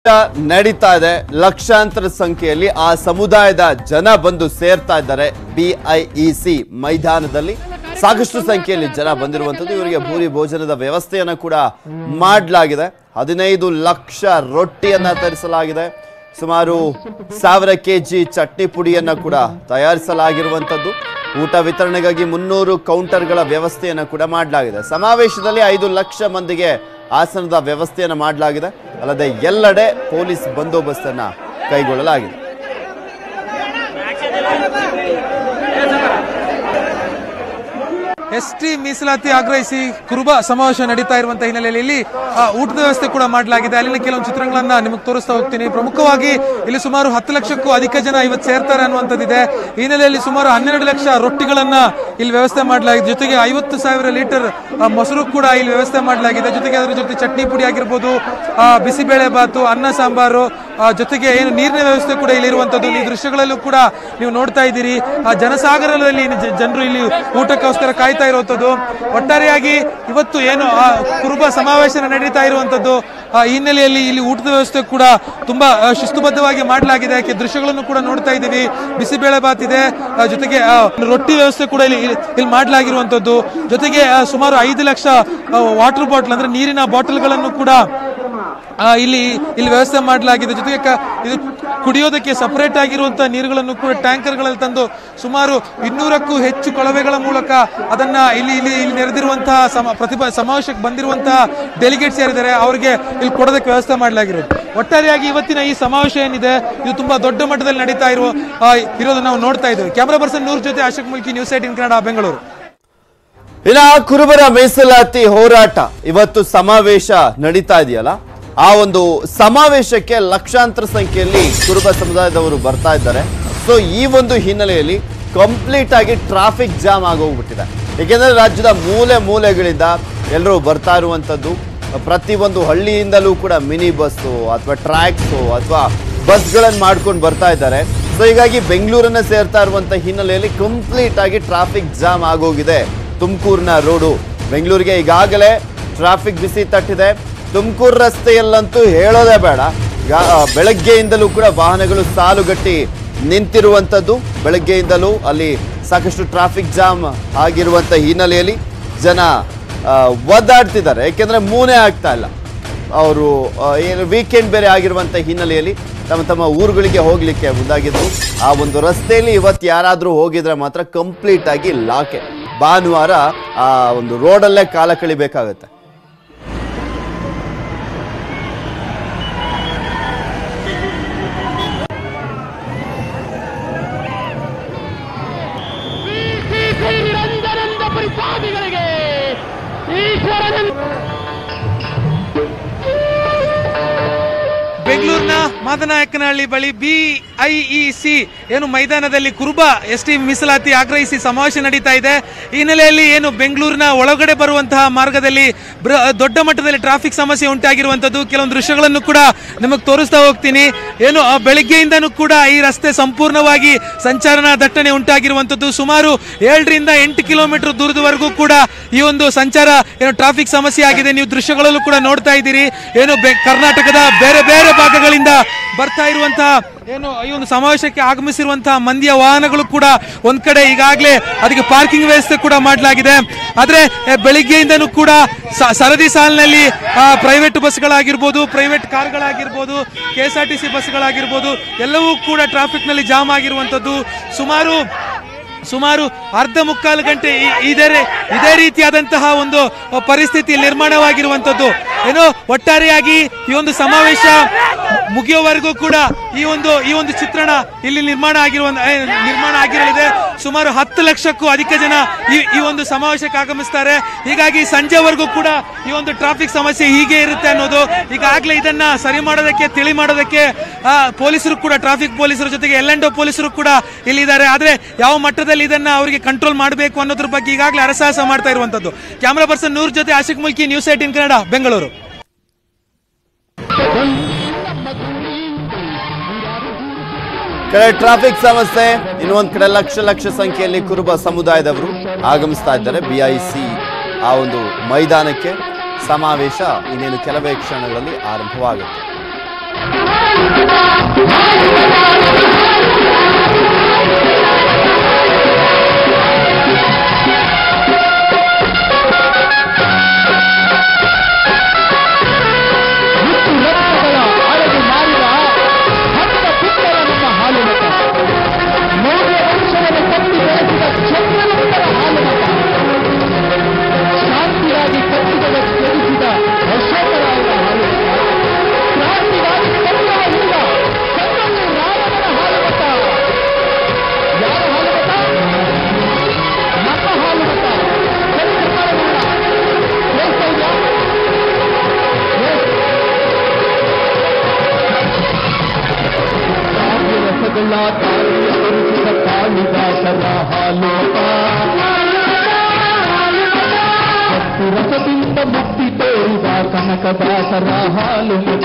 ನಡೀತಾ ಇದೆ ಲಕ್ಷಾಂತರ ಸಂಖ್ಯೆಯಲ್ಲಿ ಆ ಸಮುದಾಯದ ಜನ ಬಂದು ಸೇರ್ತಾ ಇದ್ದಾರೆ ಬಿಐಇಸಿ ಮೈದಾನದಲ್ಲಿ ಸಾಕಷ್ಟು ಸಂಖ್ಯೆಯಲ್ಲಿ ಜನ ಬಂದಿರುವಂತದ್ದು ಇವರಿಗೆ ಭೂರಿ ಭೋಜನದ ವ್ಯವಸ್ಥೆಯನ್ನ ಕೂಡ ಮಾಡಲಾಗಿದೆ ಹದಿನೈದು ಲಕ್ಷ ರೊಟ್ಟಿಯನ್ನ ತರಿಸಲಾಗಿದೆ ಸುಮಾರು ಸಾವಿರ ಕೆಜಿ ಚಟ್ನಿ ಪುಡಿಯನ್ನ ಕೂಡ ತಯಾರಿಸಲಾಗಿರುವಂತದ್ದು ಊಟ ವಿತರಣೆಗಾಗಿ ಮುನ್ನೂರು ಕೌಂಟರ್ಗಳ ವ್ಯವಸ್ಥೆಯನ್ನ ಕೂಡ ಮಾಡಲಾಗಿದೆ ಸಮಾವೇಶದಲ್ಲಿ ಐದು ಲಕ್ಷ ಮಂದಿಗೆ ಆಸನದ ವ್ಯವಸ್ಥೆಯನ್ನು ಮಾಡಲಾಗಿದೆ ಅಲ್ಲದೆ ಎಲ್ಲೆಡೆ ಪೊಲೀಸ್ ಬಂದೋಬಸ್ತನ್ನ ಕೈಗೊಳ್ಳಲಾಗಿದೆ ಎಸ್ ಟಿ ಮೀಸಲಾತಿ ಆಗ್ರಹಿಸಿ ಕುರುಬ ಸಮಾವೇಶ ನಡೀತಾ ಇರುವಂತಹ ಹಿನ್ನೆಲೆಯಲ್ಲಿ ಇಲ್ಲಿ ಆ, ಊಟದ ವ್ಯವಸ್ಥೆ ಕೂಡ ಮಾಡಲಾಗಿದೆ ಅಲ್ಲಿನ ಕೆಲವೊಂದು ಚಿತ್ರಗಳನ್ನ ನಿಮಗೆ ತೋರಿಸ್ತಾ ಹೋಗ್ತೀನಿ ಪ್ರಮುಖವಾಗಿ ಇಲ್ಲಿ ಸುಮಾರು ಹತ್ತು ಲಕ್ಷಕ್ಕೂ ಅಧಿಕ ಜನ ಇವತ್ತು ಸೇರ್ತಾರೆ ಅನ್ನುವಂಥದ್ದಿದೆ ಈ ಹಿನ್ನೆಲೆಯಲ್ಲಿ ಸುಮಾರು ಹನ್ನೆರಡು ಲಕ್ಷ ರೊಟ್ಟಿಗಳನ್ನ ಇಲ್ಲಿ ವ್ಯವಸ್ಥೆ ಮಾಡಲಾಗಿದೆ ಜೊತೆಗೆ ಐವತ್ತು ಸಾವಿರ ಲೀಟರ್ ಆ, ಮೊಸರು ಕೂಡ ಇಲ್ಲಿ ವ್ಯವಸ್ಥೆ ಮಾಡಲಾಗಿದೆ ಜೊತೆಗೆ ಅದರ ಜೊತೆ ಚಟ್ನಿ ಪುಡಿ ಆಗಿರ್ಬೋದು ಆ, ಬಿಸಿಬೇಳೆ ಬಾತು ಅನ್ನ ಸಾಂಬಾರು ಆ, ಜೊತೆಗೆ ಏನು ನೀರಿನ ವ್ಯವಸ್ಥೆ ಕೂಡ ಇಲ್ಲಿ ಇರುವಂತದ್ದು ಈ ದೃಶ್ಯಗಳಲ್ಲೂ ಕೂಡ ನೀವು ನೋಡ್ತಾ ಇದ್ದೀರಿ ಆ ಜನಸಾಗರದಲ್ಲಿ ಜ- ಜನರು ಇಲ್ಲಿ ಊಟಕ್ಕೋಸ್ಕರ ಕಾಯ್ತಾ ಇರುವಂತದ್ದು ಒಟ್ಟಾರೆಯಾಗಿ ಇವತ್ತು ಏನು ಆ ಕುರುಬ ಸಮಾವೇಶ ನಡೀತಾ ಇರುವಂತದ್ದು ಆ ಹಿನ್ನೆಲೆಯಲ್ಲಿ ಇಲ್ಲಿ ಊಟದ ವ್ಯವಸ್ಥೆ ಕೂಡ ತುಂಬಾ ಆ, ಶಿಸ್ತುಬದ್ಧವಾಗಿ ಮಾಡಲಾಗಿದೆ ಯಾಕೆ ದೃಶ್ಯಗಳನ್ನು ಕೂಡ ನೋಡ್ತಾ ಇದ್ದೀವಿ ಬಿಸಿಬೇಳೆ ಬಾತ್ ಇದೆ ಆ, ಜೊತೆಗೆ ಆ, ರೊಟ್ಟಿ ವ್ಯವಸ್ಥೆ ಕೂಡ ಇಲ್ಲಿ ಇಲ್ಲಿ ಮಾಡಲಾಗಿರುವಂತದ್ದು ಜೊತೆಗೆ ಆ, ಸುಮಾರು ಐದು ಲಕ್ಷ ವಾಟರ್ ಬಾಟಲ್ ಅಂದ್ರೆ ನೀರಿನ ಬಾಟಲ್ಗಳನ್ನು ಕೂಡ ಆ, ಇಲ್ಲಿ ಇಲ್ಲಿ ವ್ಯವಸ್ಥೆ ಮಾಡಲಾಗಿದೆ ಜೊತೆಗೆ ಕ- ಇದು ಕುಡಿಯೋದಕ್ಕೆ ಸಪರೇಟ್ ಆಗಿರುವಂತಹ ನೀರುಗಳನ್ನು ಕೂಡ ಟ್ಯಾಂಕರ್ಗಳಲ್ಲಿ ತಂದು ಸುಮಾರು ಇನ್ನೂರಕ್ಕೂ ಹೆಚ್ಚು ಕೊಳವೆಗಳ ಮೂಲಕ ಅದನ್ನ ಇಲ್ಲಿ ಇಲ್ಲಿ ಇಲ್ಲಿ ನೆರೆದಿರುವಂತಹ ಸಮ ಪ್ರತಿಭಾ ಸಮಾವೇಶಕ್ಕೆ ಬಂದಿರುವಂತಹ ಡೆಲಿಗೇಟ್ಸ್ ಯಾರಿದ್ದಾರೆ ಅವರಿಗೆ ಇಲ್ಲಿ ಕೊಡೋದಕ್ಕೆ ವ್ಯವಸ್ಥೆ ಮಾಡಲಾಗಿರೋದು ಒಟ್ಟಾರೆಯಾಗಿ ಇವತ್ತಿನ ಈ ಸಮಾವೇಶ ಏನಿದೆ ಇದು ತುಂಬಾ ದೊಡ್ಡ ಮಟ್ಟದಲ್ಲಿ ನಡೀತಾ ಇರುವ ಆ, ಇರೋದನ್ನ ನಾವು ನೋಡ್ತಾ ಇದ್ದೇವೆ ಕ್ಯಾಮರಾ ಪರ್ಸನ್ ನೂರ್ ಜೊತೆ ಅಶೋಕ್ ಮುಲ್ಕಿ ನ್ಯೂಸ್ ಏಟಿನ್ ಕನ್ನಡ ಬೆಂಗಳೂರು ಇನ್ನ ಕುರುಬರ ಮೀಸಲಾತಿ ಹೋರಾಟ ಇವತ್ತು ಸಮಾವೇಶ ನಡೀತಾ ಇದೆಯಲ್ಲ ಆ ಒಂದು ಸಮಾವೇಶಕ್ಕೆ ಲಕ್ಷಾಂತರ ಸಂಖ್ಯೆಯಲ್ಲಿ ಕುರುಬ ಸಮುದಾಯದವರು ಬರ್ತಾ ಇದ್ದಾರೆ ಸೊ ಈ ಒಂದು ಹಿನ್ನೆಲೆಯಲ್ಲಿ ಕಂಪ್ಲೀಟ್ ಆಗಿ ಟ್ರಾಫಿಕ್ ಜಾಮ್ ಆಗೋಗ್ಬಿಟ್ಟಿದೆ ಏಕೆಂದ್ರೆ ರಾಜ್ಯದ ಮೂಲೆ ಮೂಲೆಗಳಿಂದ ಎಲ್ಲರೂ ಬರ್ತಾ ಇರುವಂತದ್ದು ಪ್ರತಿಯೊಂದು ಹಳ್ಳಿಯಿಂದಲೂ ಕೂಡ ಮಿನಿ ಬಸ್ಸು ಅಥವಾ ಟ್ರ್ಯಾಕ್ಸು ಅಥವಾ ಬಸ್ಗಳನ್ನು ಮಾಡ್ಕೊಂಡು ಬರ್ತಾ ಇದ್ದಾರೆ ಸೊ ಹೀಗಾಗಿ ಬೆಂಗಳೂರನ್ನ ಸೇರ್ತಾ ಇರುವಂತ ಹಿನ್ನೆಲೆಯಲ್ಲಿ ಕಂಪ್ಲೀಟ್ ಆಗಿ ಟ್ರಾಫಿಕ್ ಜಾಮ್ ಆಗೋಗಿದೆ ತುಮಕೂರಿನ ರೋಡು ಬೆಂಗಳೂರಿಗೆ ಈಗಾಗಲೇ ಟ್ರಾಫಿಕ್ ಬಿಸಿ ತಟ್ಟಿದೆ ತುಮಕೂರು ರಸ್ತೆಯಲ್ಲಂತೂ ಹೇಳೋದೇ ಬೇಡ ಗಾ- ಆ, ಬೆಳಗ್ಗೆಯಿಂದಲೂ ಕೂಡ ವಾಹನಗಳು ಸಾಲುಗಟ್ಟಿ ನಿಂತಿರುವಂಥದ್ದು ಬೆಳಗ್ಗೆಯಿಂದಲೂ ಅಲ್ಲಿ ಸಾಕಷ್ಟು ಟ್ರಾಫಿಕ್ ಜಾಮ್ ಆಗಿರುವಂಥ ಹಿನ್ನೆಲೆಯಲ್ಲಿ ಜನ ಆ, ಒದ್ದಾಡ್ತಿದ್ದಾರೆ ಯಾಕೆಂದ್ರೆ ಮೂನೇ ಆಗ್ತಾ ಇಲ್ಲ ಅವರು ಏನು ವೀಕೆಂಡ್ ಬೇರೆ ಆಗಿರುವಂಥ ಹಿನ್ನೆಲೆಯಲ್ಲಿ ತಮ್ಮ ತಮ್ಮ ಊರುಗಳಿಗೆ ಹೋಗ್ಲಿಕ್ಕೆ ಮುಂದಾಗಿದ್ರು ಆ ಒಂದು ರಸ್ತೆಯಲ್ಲಿ ಇವತ್ತು ಯಾರಾದರೂ ಹೋಗಿದ್ರೆ ಮಾತ್ರ ಕಂಪ್ಲೀಟ್ ಆಗಿ ಲಾಕೆ ಭಾನುವಾರ ಆ ಒಂದು ರೋಡಲ್ಲೇ ಕಾಲ ಕಳಿಬೇಕಾಗತ್ತೆ ಶ್ರೀ ನಿರಂಜನಂದ ಪರಿಪಾದಿಗಳಿಗೆ ಈಶ್ವರನ ಬೆಂಗಳೂರಿನ ಮಾದನಾಯಕನಹಳ್ಳಿ ಬಳಿ ಬಿಐಇಸಿ ಏನು ಮೈದಾನದಲ್ಲಿ ಕುರುಬ ಎಸ್ ಟಿ ಮೀಸಲಾತಿ ಆಗ್ರಹಿಸಿ ಸಮಾವೇಶ ನಡೀತಾ ಇದೆ ಈ ಹಿನ್ನೆಲೆಯಲ್ಲಿ ಏನು ಬೆಂಗಳೂರಿನ ಒಳಗಡೆ ಬರುವಂತಹ ಮಾರ್ಗದಲ್ಲಿ ಬೃ- ದೊಡ್ಡ ಮಟ್ಟದಲ್ಲಿ ಟ್ರಾಫಿಕ್ ಸಮಸ್ಯೆ ಉಂಟಾಗಿರುವಂತದ್ದು ಕೆಲವೊಂದು ದೃಶ್ಯಗಳನ್ನು ಕೂಡ ನಿಮಗೆ ತೋರಿಸ್ತಾ ಹೋಗ್ತೀನಿ ಏನು ಆ ಬೆಳಿಗ್ಗೆಯಿಂದನೂ ಕೂಡ ಈ ರಸ್ತೆ ಸಂಪೂರ್ಣವಾಗಿ ಸಂಚಾರನ ದಟ್ಟಣೆ ಉಂಟಾಗಿರುವಂತದ್ದು ಸುಮಾರು ಏಳರಿಂದ ಎಂಟು ಕಿಲೋಮೀಟರ್ ದೂರದವರೆಗೂ ಕೂಡ ಈ ಒಂದು ಸಂಚಾರ ಏನು ಟ್ರಾಫಿಕ್ ಸಮಸ್ಯೆ ಆಗಿದೆ ನೀವು ದೃಶ್ಯಗಳಲ್ಲೂ ಕೂಡ ನೋಡ್ತಾ ಇದ್ದೀರಿ ಏನು ಬೆ- ಕರ್ನಾಟಕದ ಬೇರೆ ಬೇರೆ ಭಾಗಗಳಿಂದ ಬರ್ತಾ ಇರುವಂತಹ ಏನು ಈ ಒಂದು ಸಮಾವೇಶಕ್ಕೆ ಆಗಮಿಸಿರುವಂತಹ ಮಂದಿಯ ವಾಹನಗಳು ಕೂಡ ಒಂದ್ ಕಡೆ ಈಗಾಗಲೇ ಅದಕ್ಕೆ ಪಾರ್ಕಿಂಗ್ ವ್ಯವಸ್ಥೆ ಕೂಡ ಮಾಡಲಾಗಿದೆ ಆದ್ರೆ ಎ, ಬೆಳಿಗ್ಗೆಯಿಂದನೂ ಕೂಡ ಸ- ಸರದಿ ಸಾಲಿನಲ್ಲಿ ಪ್ರೈವೇಟ್ ಬಸ್ಗಳಾಗಿರ್ಬೋದು ಪ್ರೈವೇಟ್ ಕಾರ್ಗಳಾಗಿರ್ಬೋದು K S R T C ಬಸ್ಗಳಾಗಿರ್ಬೋದು ಎಲ್ಲವೂ ಕೂಡ ಟ್ರಾಫಿಕ್ ನಲ್ಲಿ ಜಾಮ್ ಆಗಿರುವಂತದ್ದು ಸುಮಾರು ಸುಮಾರು ಅರ್ಧ ಮುಕ್ಕಾಲು ಗಂಟೆ ಈ- ಇದೇ ರೀ- ಇದೇ ರೀತಿಯಾದಂತಹ ಒಂದು ಪರಿಸ್ಥಿತಿ ನಿರ್ಮಾಣವಾಗಿರುವಂತದ್ದು ಏನೋ ಒಟ್ಟಾರೆಯಾಗಿ ಈ ಒಂದು ಸಮಾವೇಶ ಮುಗಿಯೋವರೆಗೂ ಕೂಡ ಈ ಒಂದು ಈ ಒಂದು ಚಿತ್ರಣ ಇಲ್ಲಿ ನಿರ್ಮಾಣ ಆಗಿರುವ ಏ, ನಿರ್ಮಾಣ ಆಗಿರಲಿದೆ ಸುಮಾರು ಹತ್ತು ಲಕ್ಷಕ್ಕೂ ಅಧಿಕ ಜನ ಈ ಈ ಒಂದು ಸಮಾವೇಶಕ್ಕೆ ಆಗಮಿಸ್ತಾರೆ ಹೀಗಾಗಿ ಸಂಜೆವರೆಗೂ ಕೂಡ ಈ ಒಂದು ಟ್ರಾಫಿಕ್ ಸಮಸ್ಯೆ ಹೀಗೆ ಇರುತ್ತೆ ಅನ್ನೋದು ಈಗಾಗಲೇ ಇದನ್ನ ಸರಿ ಮಾಡೋದಕ್ಕೆ ತಿಳಿ ಮಾಡೋದಕ್ಕೆ ಆ, ಪೊಲೀಸರು ಕೂಡ ಟ್ರಾಫಿಕ್ ಪೊಲೀಸರ ಜೊತೆಗೆ ಎಲ್ ಅಂಡ್ ಪೊಲೀಸರು ಕೂಡ ಇಲ್ಲಿದ್ದಾರೆ ಆದ್ರೆ ಯಾವ ಮಟ್ಟದಲ್ಲಿ ಇದನ್ನ ಅವರಿಗೆ ಕಂಟ್ರೋಲ್ ಮಾಡಬೇಕು ಅನ್ನೋದ್ರ ಬಗ್ಗೆ ಈಗಾಗಲೇ ಹರಸಾಹಸ ಮಾಡ್ತಾ ಇರುವಂತದ್ದು ಕ್ಯಾಮರಾ ಪರ್ಸನ್ ನೂರ್ ಜೊತೆ ಆಶಿಕ್ ಮುಲ್ಕಿ ನ್ಯೂಸ್ ಏಟಿನ್ ಕನ್ನಡ ಬೆಂಗಳೂರು ಕಡೆ ಟ್ರಾಫಿಕ್ ಸಮಸ್ಯೆ ಇನ್ನೊಂದ್ ಕಡೆ ಲಕ್ಷ ಲಕ್ಷ ಸಂಖ್ಯೆಯಲ್ಲಿ ಕುರುಬ ಸಮುದಾಯದವರು ಆಗಮಿಸ್ತಾ ಇದ್ದಾರೆ ಬಿಐಸಿ ಆ ಒಂದು ಮೈದಾನಕ್ಕೆ ಸಮಾವೇಶ ಇನ್ನೇನು ಕೆಲವೇ ಕ್ಷಣಗಳಲ್ಲಿ ಆರಂಭವಾಗುತ್ತೆ ಎಲ್ಲ ದಾರಿಯ ತೋರಿಸಿದ ಕಾಳಿದಾಸರ ಹಾಲೋಟ ಕಪ್ಪು ರಸದಿಂದ ಮುಕ್ತಿ ತೋರಿದ ಕನಕದಾಸರ ಹಾಲುಮತ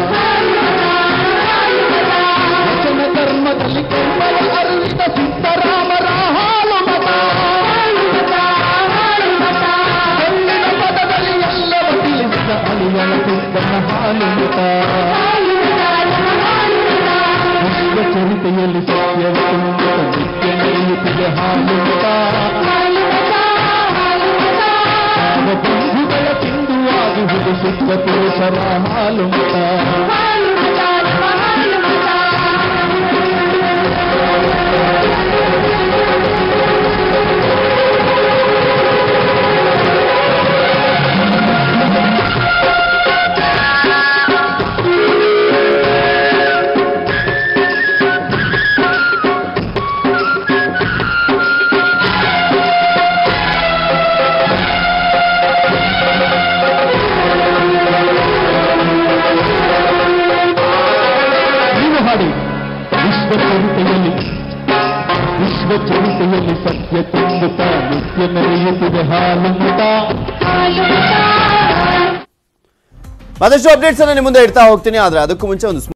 ವಚನ ಕರ್ಮದಲ್ಲಿ ಕೆಮ್ಮಲ ಅರಿವಿದ ಸಿದ್ದರಾಮರ ಹಾಲುಮತ ಕಣ್ಣಿನ ಪದದಲ್ಲಿ ಎಲ್ಲವ ತಿಳಿಸಿದ ಅಳಿಯನ ಸಿದ್ದನ ಹಾಲುಮತ ವಿಶ್ವ ಚರಿತೆಯಲ್ಲಿ ಸತ್ಯವ ತುಂಬುತ್ತ ನಿತ್ಯ ನಡೆಯುತ್ತಿದೆ ಹಾಲುಮತ ಬಂಧುಗಳ ಸಿಂಧುವಾಗುವುದು ಸಿದ್ಧ ಪುರುಷರ ಹಾಲುಮತ ನೀವು ಹಾಡಿ ವಿಶ್ವ ಚರಿತೆಯಲ್ಲಿ ವಿಶ್ವ ಚರಿತೆಯಲ್ಲಿ ಸತ್ಯ ತುಂಬುತ್ತಾ ನಿತ್ಯ ನಡೆಯುತ್ತಿದೆ ಹಾಲುಮತ ಮತ್ತಷ್ಟು ಅಪ್ಡೇಟ್ಸ್ ಅನ್ನ ನಿಮ್ಮ ಮುಂದೆ ಇಡ್ತಾ ಹೋಗ್ತೀನಿ ಆದ್ರೆ ಅದಕ್ಕೂ ಮುಂಚೆ ಒಂದು